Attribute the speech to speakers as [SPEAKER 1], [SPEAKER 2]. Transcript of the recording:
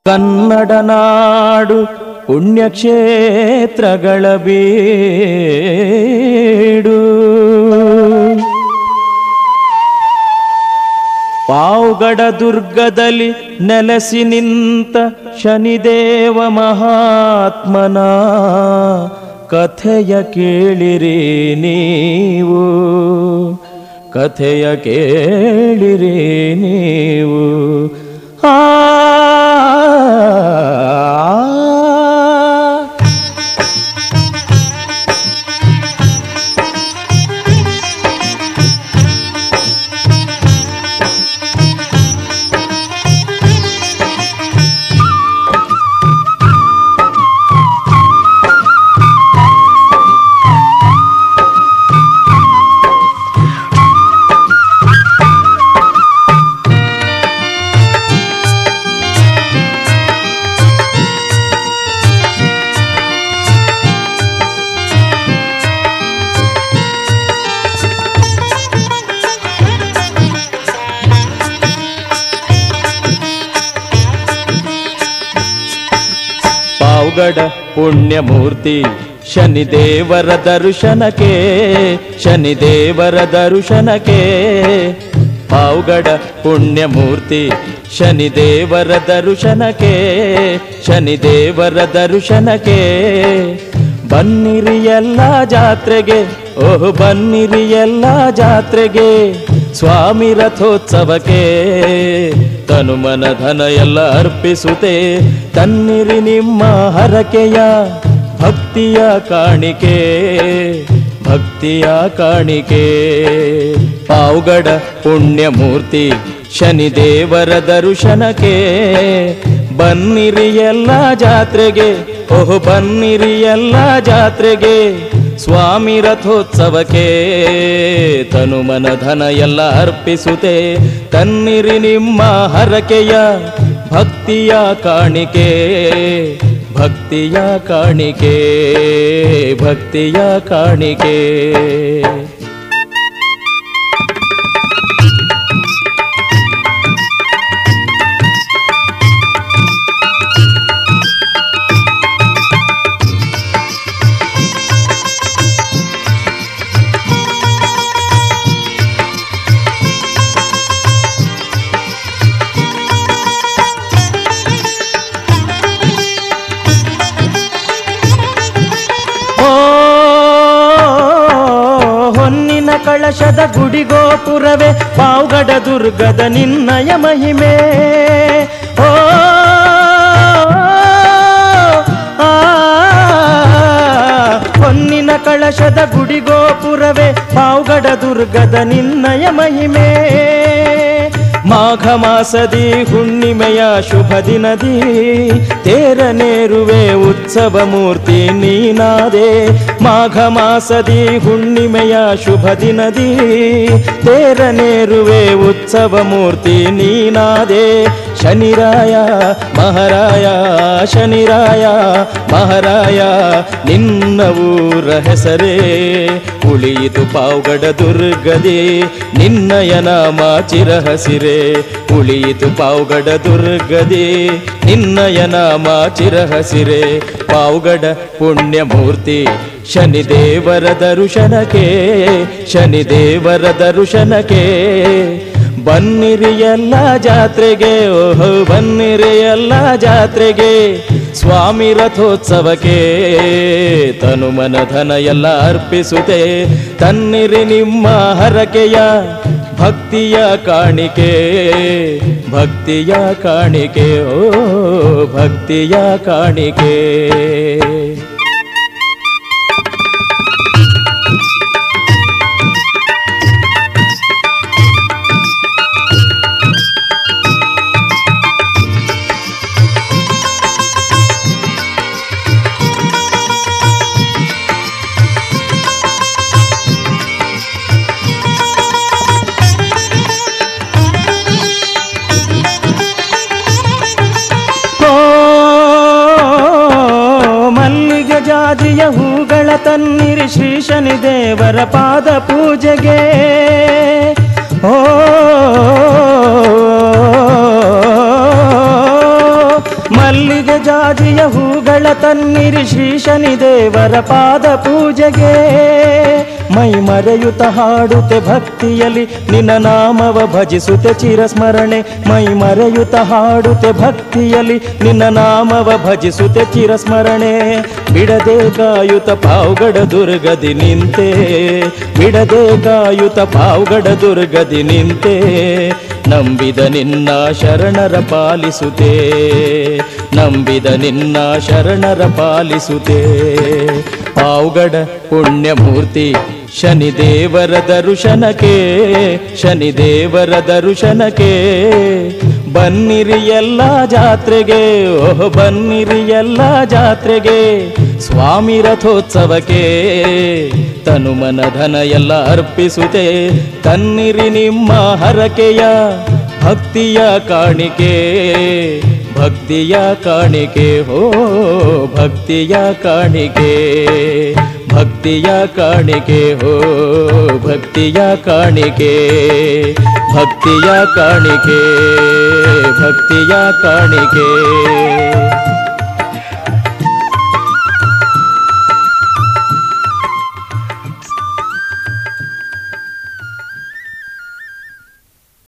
[SPEAKER 1] ಕನ್ನಡ ನಾಡು ಪುಣ್ಯಕ್ಷೇತ್ರಗಳ ಬೀಡು ಪಾವುಗಡ ದುರ್ಗದಲ್ಲಿ ನೆಲೆಸಿ ನಿಂತ ಶನಿದೇವ ಮಹಾತ್ಮನ ಕಥೆಯ ಕೇಳಿರಿ ನೀವು ಕಥೆಯ ಕೇಳಿರಿ ನೀವು ಆ ಪಾವುಗಡ ಪುಣ್ಯಮೂರ್ತಿ ಶನಿದೇವರ ದರ್ಶನಕ್ಕೆ ಶನಿದೇವರ ದರ್ಶನಕ್ಕೆ ಪಾವುಗಡ ಪುಣ್ಯಮೂರ್ತಿ ಶನಿದೇವರ ದರ್ಶನಕ್ಕೆ ಶನಿದೇವರ ದರ್ಶನಕ್ಕೆ ಬನ್ನಿರಿ ಎಲ್ಲ ಜಾತ್ರೆಗೆ ಓಹ್ ಬನ್ನಿರಿ ಎಲ್ಲ ಜಾತ್ರೆಗೆ ಸ್ವಾಮಿ ರಥೋತ್ಸವಕ್ಕೆ ತನು ಮನ ಧನ ಎಲ್ಲ ಅರ್ಪಿಸುತ್ತೆ ತನ್ನಿರಿ ನಿಮ್ಮ ಹರಕೆಯ ಭಕ್ತಿಯ ಕಾಣಿಕೆ ಭಕ್ತಿಯ ಕಾಣಿಕೆ ಪಾವುಗಡ ಪುಣ್ಯಮೂರ್ತಿ ಶನಿದೇವರ ದರ್ಶನಕ್ಕೆ ಬನ್ನಿರಿ ಎಲ್ಲ ಜಾತ್ರೆಗೆ ಓಹ್ ಬನ್ನಿರಿ ಎಲ್ಲ ಜಾತ್ರೆಗೆ ಸ್ವಾಮಿ ರಥೋತ್ಸವಕ್ಕೆ ತನು ಮನ ಧನ ಎಲ್ಲ ಅರ್ಪಿಸುತ್ತೆ ತನ್ನಿರಿ ನಿಮ್ಮ ಹರಕೆಯ ಭಕ್ತಿಯ ಕಾಣಿಕೆ ಭಕ್ತಿಯ ಕಾಣಿಕೆ ಭಕ್ತಿಯ ಕಾಣಿಕೆ ಓ ಹೊನ್ನಿನ ಕಳಶದ ಗುಡಿಗೋಪುರವೇ ಪಾವುಗಡ ದುರ್ಗದ ನಿನ್ನಯ ಮಹಿಮೆ ಓ ಆ, ಹೊನ್ನಿನ ಕಳಶದ ಗುಡಿಗೋಪುರವೇ ಪಾವುಗಡ ದುರ್ಗದ ನಿನ್ನಯ ಮಹಿಮೆ ಮಾಘ ಮಾಸದಿ ಹುಣ್ಣಿಮೆಯ ಶುಭ ದಿನದಿ ತೇರನೇರುವೆ ಉತ್ಸವ ಮೂರ್ತಿ ನೀನಾದೆ ಮಾಘ ಮಾಸದಿ ಹುಣ್ಣಿಮೆಯ ಶುಭ ದಿನದಿ ತೇರನೇರುವೆ ಉತ್ಸವ ಮೂರ್ತಿ ನೀನಾದೆ ಶನಿರಾಯ ಮಹಾರಾಯ ಶನಿರಾಯ ಮಹಾರಾಯ ನಿನ್ನ ಊರ ಹೆಸರೇ ಉಳಿಯಿತು ಪಾವುಗಡ ದುರ್ಗದೆ ನಿನ್ನಯ ನಾಮ ಚಿರಹಸಿರೆ ಉಳಿಯಿತು ಪಾವುಗಡ ದುರ್ಗದೆ ನಿನ್ನಯ ನಾಮ ಚಿರಹಸಿರೆ ಪಾವುಗಡ ಪುಣ್ಯಮೂರ್ತಿ ಶನಿದೇವರ ದರ್ಶನಕ್ಕೆ ಶನಿದೇವರ ದರ್ಶನಕ್ಕೆ ಬನ್ನಿರಿ ಎಲ್ಲ ಜಾತ್ರೆಗೆ ಓಹೋ ಬನ್ನಿರಿ ಎಲ್ಲ ಜಾತ್ರೆಗೆ ಸ್ವಾಮಿ ರಥೋತ್ಸವಕ್ಕೆ ತನು ಮನ ಧನ ಎಲ್ಲ ಅರ್ಪಿಸುತ್ತೆ ತನ್ನಿರಿ ನಿಮ್ಮ ಹರಕೆಯ ಭಕ್ತಿಯ ಕಾಣಿಕೆ ಭಕ್ತಿಯ ಕಾಣಿಕೆ ಓ ಭಕ್ತಿಯ ಕಾಣಿಕೆ ಓ ಮಲ್ಲಿಗೆ ಜಾತಿಯ ಹೂಗಳ ತನ್ನಿರಿ ಶ್ರೀ ಶನಿ ದೇವರ ಪಾದ ಪೂಜೆಗೆ ಓ ಮಲ್ಲಿಗೆ ಜಾಜಿಯ ಹೂಗಳ ತನ್ನಿರಿ ಶ್ರೀ ಶನಿ ದೇವರ ಪಾದ ಪೂಜೆಗೆ ಮೈ ಮರೆಯುತ್ತ ಹಾಡುತ್ತೆ ಭಕ್ತಿಯಲ್ಲಿ ನಿನ್ನ ನಾಮವ ಭಜಿಸುತ್ತೆ ಚಿರಸ್ಮರಣೆ ಮೈ ಮರೆಯುತ್ತ ಹಾಡುತ್ತೆ ಭಕ್ತಿಯಲ್ಲಿ ನಿನ್ನ ನಾಮವ ಭಜಿಸುತ್ತೆ ಚಿರಸ್ಮರಣೆ ಬಿಡದೆ ಕಾಯುತ ಪಾವುಗಡ ದುರ್ಗದಿ ನಿಂತೆ ಬಿಡದೆ ಕಾಯುತ ಪಾವುಗಡ ದುರ್ಗದಿ ನಿಂತೆ ನಂಬಿದ ನಿನ್ನ ಶರಣರ ಪಾಲಿಸುತ್ತೆ ನಂಬಿದ ನಿನ್ನ ಶರಣರ ಪಾಲಿಸುತ್ತೆ ಪಾವುಗಡ ಪುಣ್ಯಮೂರ್ತಿ ಶನಿದೇವರ ದರುಶನಕ್ಕೆ ಶನಿದೇವರ ದರುಶನಕ್ಕೆ ಬನ್ನಿರಿ ಎಲ್ಲ ಜಾತ್ರೆಗೆ ಓಹ್ ಬನ್ನಿರಿ ಎಲ್ಲ ಜಾತ್ರೆಗೆ ಸ್ವಾಮಿ ರಥೋತ್ಸವಕ್ಕೆ ತನುಮನ ಧನ ಎಲ್ಲ ಅರ್ಪಿಸುತ್ತೆ ತನ್ನಿರಿ ನಿಮ್ಮ ಹರಕೆಯ ಭಕ್ತಿಯ ಕಾಣಿಕೆ ಭಕ್ತಿಯ ಕಾಣಿಕೆ ಹೋ ಭಕ್ತಿಯ ಕಾಣಿಕೆ ಭಕ್ತಿಯ ಕಾಣಿಕೆ ಹೋ ಭಕ್ತಿಯ ಕಾಣಿಕೆ ಭಕ್ತಿಯ ಕಾಣಿಕೆ ಭಕ್ತಿಯ ಕಾಣಿಕೆ